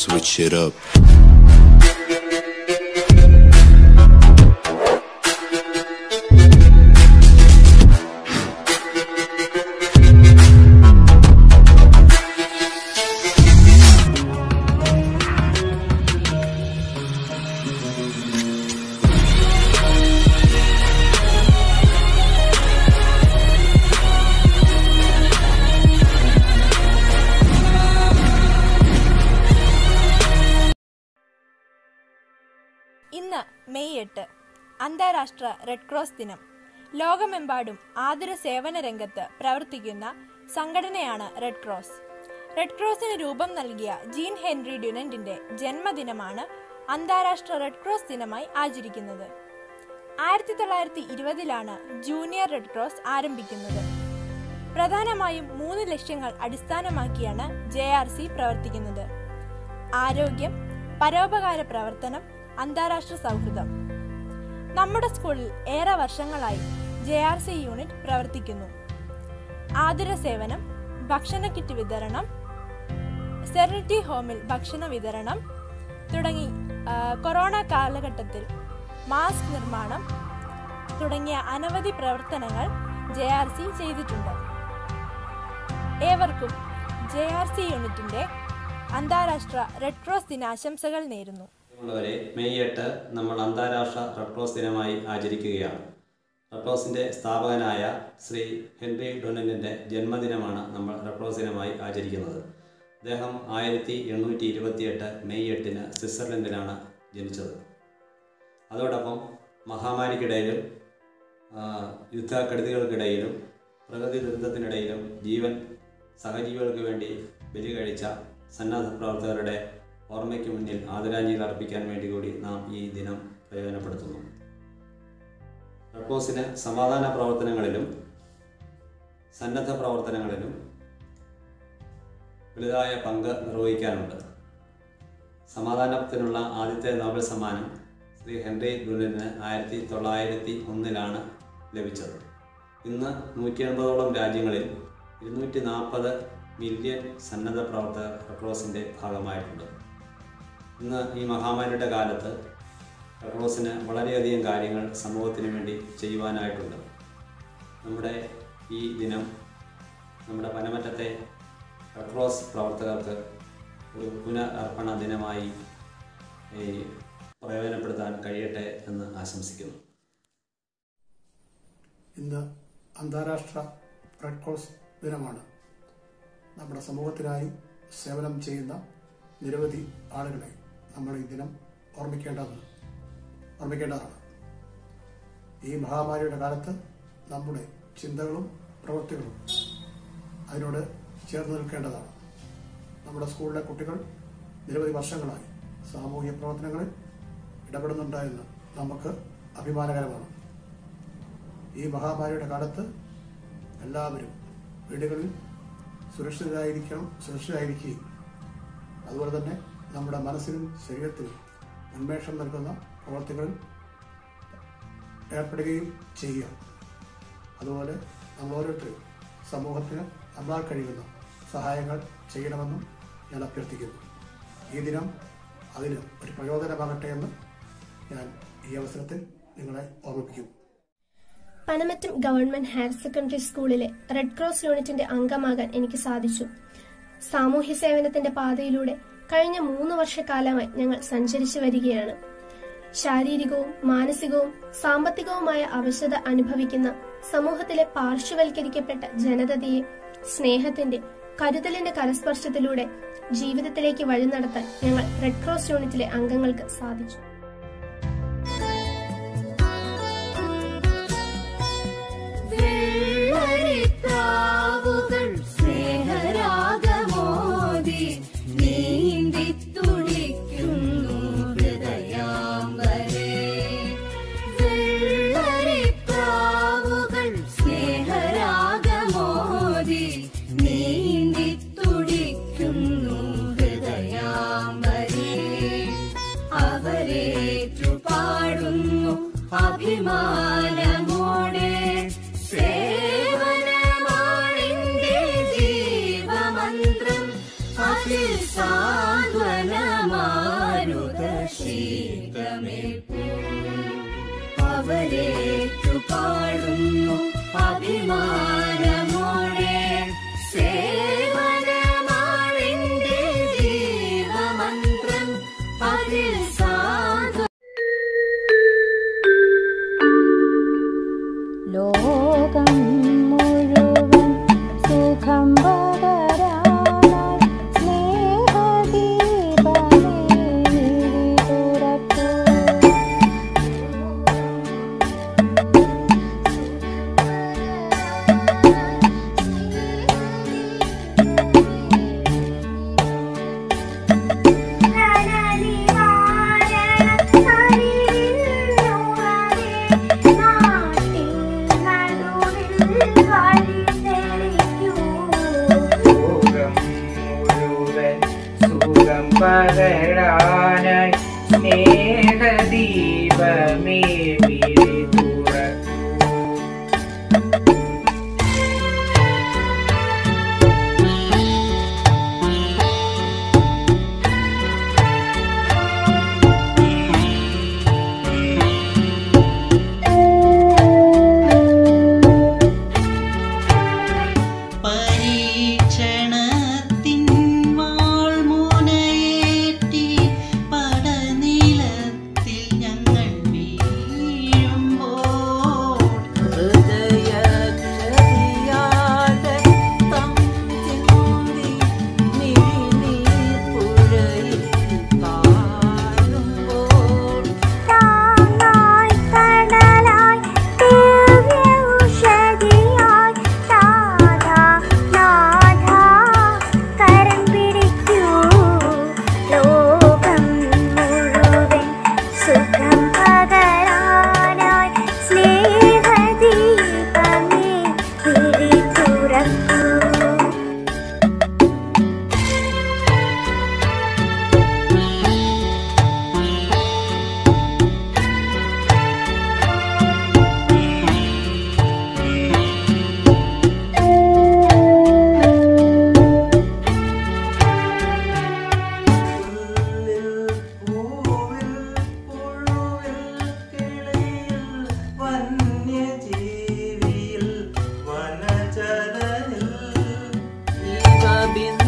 switch it up. ഇന്ന് May എട്ട് അന്താരാഷ്ട്ര റെഡ് ക്രോസ് ദിനം ലോകമെമ്പാടും ആതുര സേവന രംഗത്ത് പ്രവർത്തിക്കുന്ന സംഘടനയാണ് റെഡ് ക്രോസ് റെഡ് ക്രോസിന് രൂപം നൽകിയ ജീൻ ഹെൻറി ഡ്യുനന്റിന്റെ ജന്മദിനമാണ് അന്താരാഷ്ട്ര റെഡ് ക്രോസ് ദിനമായി ആചരിക്കുന്നത് ആയിരത്തി തൊള്ളായിരത്തി ഇരുപതിലാണ് ജൂനിയർ റെഡ് ക്രോസ് ആരംഭിക്കുന്നത് പ്രധാനമായും മൂന്ന് ലക്ഷ്യങ്ങൾ അടിസ്ഥാനമാക്കിയാണ് ജെ ആർ സി പ്രവർത്തിക്കുന്നത് ആരോഗ്യം പരോപകാര പ്രവർത്തനം അന്താരാഷ്ട്ര സൗഹൃദം നമ്മുടെ സ്കൂളിൽ ഏറെ വർഷങ്ങളായി ജെ ആർ സി യൂണിറ്റ് പ്രവർത്തിക്കുന്നു ആതുര സേവനം ഭക്ഷണ കിറ്റ് വിതരണം സെറിറ്റി ഹോമിൽ ഭക്ഷണ വിതരണം തുടങ്ങി ആ, കൊറോണ കാലഘട്ടത്തിൽ മാസ്ക് നിർമ്മാണം തുടങ്ങിയ അനവധി പ്രവർത്തനങ്ങൾ ജെ ആർ സി ചെയ്തിട്ടുണ്ട് ഏവർക്കും ജെ ആർ സി യൂണിറ്റിന്റെ അന്താരാഷ്ട്ര റെഡ് ക്രോസ് ദിനാശംസകൾ നേരുന്നു ഉള്ളവരെ മെയ് എട്ട് നമ്മൾ അന്താരാഷ്ട്ര റെഡ് ക്രോസ് ദിനമായി ആചരിക്കുകയാണ് റെഡ് ക്രോസിൻ്റെ സ്ഥാപകനായ ശ്രീ ഹെൻറി ഡൊനലിൻ്റെ ജന്മദിനമാണ് നമ്മൾ റെഡ് ക്രോസ് ദിനമായി ആചരിക്കുന്നത് അദ്ദേഹം ആയിരത്തി എണ്ണൂറ്റി ഇരുപത്തിയെട്ട് മെയ് എട്ടിന് സ്വിറ്റ്സർലൻഡിലാണ് ജനിച്ചത് അതോടൊപ്പം മഹാമാരിക്കിടയിലും ആ, യുദ്ധക്കെടുതികൾക്കിടയിലും പ്രകൃതി ദുരന്തത്തിനിടയിലും ജീവൻ സഹജീവികൾക്ക് വേണ്ടി ബലി കഴിച്ച സന്നദ്ധ പ്രവർത്തകരുടെ ഓർമ്മയ്ക്ക് മുന്നിൽ ആദരാഞ്ജലി അർപ്പിക്കാൻ വേണ്ടി കൂടി നാം ഈ ദിനം പ്രയോജനപ്പെടുത്തുന്നു റെഡ് ക്രോസിന് സമാധാന പ്രവർത്തനങ്ങളിലും സന്നദ്ധ പ്രവർത്തനങ്ങളിലും വലുതായ പങ്ക് നിർവഹിക്കാനുണ്ട് സമാധാനത്തിനുള്ള ആദ്യത്തെ നോബൽ സമ്മാനം ശ്രീ ഹെൻറി ഡുലിന് ആയിരത്തി തൊള്ളായിരത്തി ഒന്നിലാണ് ലഭിച്ചത് ഇന്ന് നൂറ്റി എൺപതോളം രാജ്യങ്ങളിൽ ഇരുന്നൂറ്റി നാൽപ്പത് മില്യൺ സന്നദ്ധ പ്രവർത്തകർ റെഡ് ക്രോസിൻ്റെ ഭാഗമായിട്ടുണ്ട് ഇന്ന് ഈ മഹാമാരിയുടെ കാലത്ത് റെഡ് ക്രോസിന് വളരെയധികം കാര്യങ്ങൾ സമൂഹത്തിന് വേണ്ടി ചെയ്യുവാനായിട്ടുണ്ട് നമ്മുടെ ഈ ദിനം നമ്മുടെ പനമറ്റത്തെ റെഡ് ക്രോസ് പ്രവർത്തകർക്ക് ഒരു പുനരർപ്പണ ദിനമായി ഈ പ്രയോജനപ്പെടുത്താൻ കഴിയട്ടെ എന്ന് ആശംസിക്കുന്നു ഇന്ന് അന്താരാഷ്ട്ര റെഡ് ക്രോസ് ദിനമാണ് നമ്മുടെ സമൂഹത്തിനായി സേവനം ചെയ്യുന്ന നിരവധി ആളുകളെ നമ്മൾ ഈ ദിനം ഓർമ്മിക്കേണ്ടതാണ് ഓർമ്മിക്കേണ്ടതാണ് ഈ മഹാമാരിയുടെ കാലത്ത് നമ്മുടെ ചിന്തകളും പ്രവൃത്തികളും അതിനോട് ചേർന്ന് നിൽക്കേണ്ടതാണ് നമ്മുടെ സ്കൂളിലെ കുട്ടികൾ നിരവധി വർഷങ്ങളായി സാമൂഹ്യ പ്രവർത്തനങ്ങളിൽ ഇടപെടുന്നുണ്ട് എന്ന് നമുക്ക് അഭിമാനകരമാണ് ഈ മഹാമാരിയുടെ കാലത്ത് എല്ലാവരും വീടുകളിൽ സുരക്ഷിതരായിരിക്കണം സുരക്ഷിതരായിരിക്കുകയും അതുപോലെ തന്നെ നമ്മുടെ മനസ്സിനും ശരീരത്തിനും ഉന്മേഷം നൽകുന്ന പ്രവർത്തികളിൽ ഏർപ്പെടുകയും ചെയ്യുക അതുപോലെ നമ്മൾ ഓരോരുത്തരും സമൂഹത്തിന് നമ്മളാൽ കഴിയുന്ന സഹായങ്ങൾ ചെയ്യണമെന്നും ഞാൻ അഭ്യർത്ഥിക്കുന്നു ഈ ദിനം അതിന് ഒരു പ്രയോജനമാകട്ടെ എന്ന് ഞാൻ ഈ അവസരത്തിൽ നിങ്ങളെ ഓർമ്മിപ്പിക്കുന്നു പനമറ്റം ഗവൺമെന്റ് ഹയർ സെക്കൻഡറി സ്കൂളിലെ റെഡ് ക്രോസ് യൂണിറ്റിന്റെ അംഗമാകാൻ എനിക്ക് സാധിച്ചു സാമൂഹ്യ സേവനത്തിന്റെ പാതയിലൂടെ കഴിഞ്ഞ മൂന്ന് വർഷക്കാലമായി ഞങ്ങൾ സഞ്ചരിച്ചു വരികയാണ് ശാരീരികവും മാനസികവും സാമ്പത്തികവുമായ അവശത അനുഭവിക്കുന്ന സമൂഹത്തിലെ പാർശ്വവൽക്കരിക്കപ്പെട്ട ജനതയെ സ്നേഹത്തിന്റെ കരുതലിന്റെ കരസ്പർശത്തിലൂടെ ജീവിതത്തിലേക്ക് വഴി നടത്താൻ ഞങ്ങൾ റെഡ് ക്രോസ് യൂണിറ്റിലെ അംഗങ്ങൾക്ക് സാധിച്ചു വെള്ളരിപ്രാവുകൾ സ്നേഹരാഗമോദി നീന്തിത്തുടിക്കുന്നു ഹൃദയാംബരേ വെള്ളരിപ്രാവുകൾ സ്നേഹരാഗമോദി നീന്തിത്തുടിക്കുന്നു ഹൃദയാംബരേ അവരേറ്റു പാടുന്നു അഭിമാനമോടെ സേവനമാണിന്റെ ജീവമന്ത്രം അതിൽ സാന്ത്വനമാരുത ശീതമേൽപ്പൂ അവരേറ്റു പാടുന്നു അഭിമാനമോടെ സേവനമാണെന്റെ ജീവമന്ത്രം അതിൽ സാന്ത്വ ലോകം മുഴുവൻ സുഖം പകരാനായി സ്നേഹദീപമേ മിഴി തുറക്കൂ. ലോകം മുഴുവൻ സുഖം പകരാനായി സ്നേഹദീപമേ വിരി തുറക്കൂ പരീക്ഷണത്തിൻ വാൾമുനയേറ്റി പടനിലത്തിൽ ഞങ്ങൾ വീഴുമ്പോൾ ഹൃദയക്ഷതിയാതെ തം ചിന്തി മിഴിനീർ പുഴയിൽ താഴുമ്പോൾ താങ്ങായി കടലായി ദിവ്യൗഷധിയായി താരാ നാഥാ കരം പിടിക്കൂ ലോകം മുഴുവൻ സുഖം പകരാനായി സ്നേഹദീപമേ വിഴി തുറക്കൂ പൂവിൽ പുഴുവിൽ കിളിയിൽ വന്യജീവിയിൽ വനചരനിൽ ജീവബിന്ദു